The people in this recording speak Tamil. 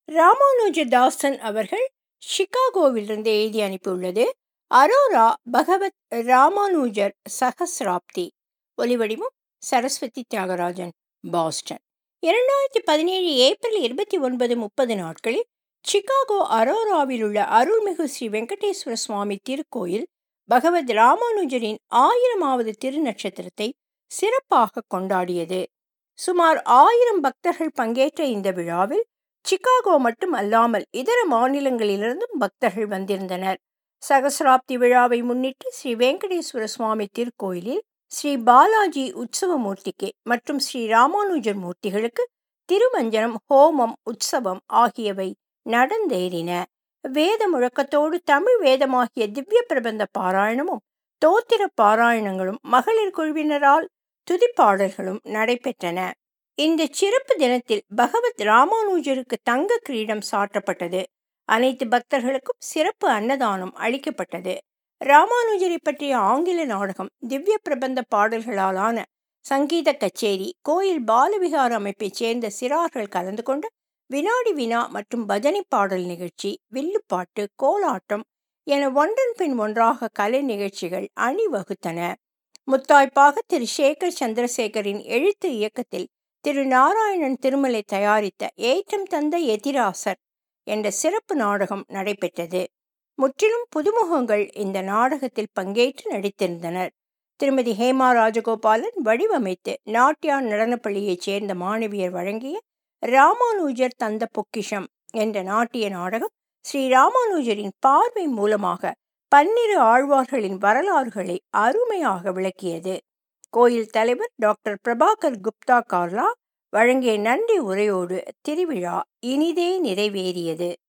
ராமானுஜதாசன் அவர்கள் சிகாகோவிலிருந்து எழுதி அனுப்பியுள்ளது அரோரா பகவத் ராமானுஜர் சகசிராப்தி ஒலிவடிவம் சரஸ்வதி தியாகராஜன் பாஸ்டன் இரண்டாயிரத்தி பதினேழு ஏப்ரல் இருபத்தி ஒன்பது முப்பது நாட்களில் சிகாகோ அரோராவில் உள்ள அருள்மிகு ஸ்ரீ வெங்கடேஸ்வர சுவாமி திருக்கோயில் பகவத் ராமானுஜரின் ஆயிரமாவது திருநட்சத்திரத்தை சிறப்பாக கொண்டாடியது சுமார் ஆயிரம் பக்தர்கள் பங்கேற்ற இந்த விழாவில் சிகாகோ மட்டும் அல்லாமல் இதர மாநிலங்களிலிருந்தும் பக்தர்கள் வந்திருந்தனர் சகசிராப்தி விழாவை முன்னிட்டு ஸ்ரீ வெங்கடேஸ்வர சுவாமி திருக்கோயிலில் ஸ்ரீ பாலாஜி உற்சவமூர்த்திக்கு மற்றும் ஸ்ரீ ராமானுஜர் மூர்த்திகளுக்கு திருமஞ்சனம் ஹோமம் உற்சவம் ஆகியவை நடந்தேறின வேத முழக்கத்தோடு தமிழ் வேதமாகிய திவ்ய பிரபந்த பாராயணமும் தோத்திர பாராயணங்களும் மகளிர் குழுவினரால் துதிப்பாடல்களும் நடைபெற்றன இந்த சிறப்பு தினத்தில் பகவத் ராமானுஜருக்கு தங்க கிரீடம் சாற்றப்பட்டது அனைத்து பக்தர்களுக்கும் சிறப்பு அன்னதானம் அளிக்கப்பட்டது ராமானுஜரை பற்றிய ஆங்கில நாடகம் திவ்ய பிரபந்த பாடல்களாலான சங்கீத கச்சேரி கோயில் பாலவிகார அமைப்பைச் சேர்ந்த சிறார்கள் கலந்து கொண்ட வினாடி வினா மற்றும் பஜனை பாடல் நிகழ்ச்சி வில்லுப்பாட்டு கோலாட்டம் என ஒன்றன் பின் ஒன்றாக கலை நிகழ்ச்சிகள் அணிவகுத்தன முத்தாய்ப்பாக திரு சேகர் சந்திரசேகரின் எழுத்து இயக்கத்தில் திரு நாராயணன் திருமலை தயாரித்த ஏற்றம் தந்த எதிராசர் என்ற சிறப்பு நாடகம் நடைபெற்றது முற்றிலும் புதுமுகங்கள் இந்த நாடகத்தில் பங்கேற்று நடித்திருந்தனர் திருமதி ஹேமா ராஜகோபாலன் வடிவமைத்து நாட்டியா நடனப்பள்ளியைச் சேர்ந்த மாணவியர் வழங்கிய ராமானுஜர் தந்த பொக்கிஷம் என்ற நாட்டிய நாடகம் ஸ்ரீ ராமானுஜரின் பார்வை மூலமாக பன்னிரு ஆழ்வார்களின் வரலாறுகளை அருமையாக விளக்கியது கோயில் தலைவர் டாக்டர் பிரபாகர் குப்தா கார்லா வழங்கிய நன்றி உரையோடு திருவிழா இனிதே நிறைவேறியது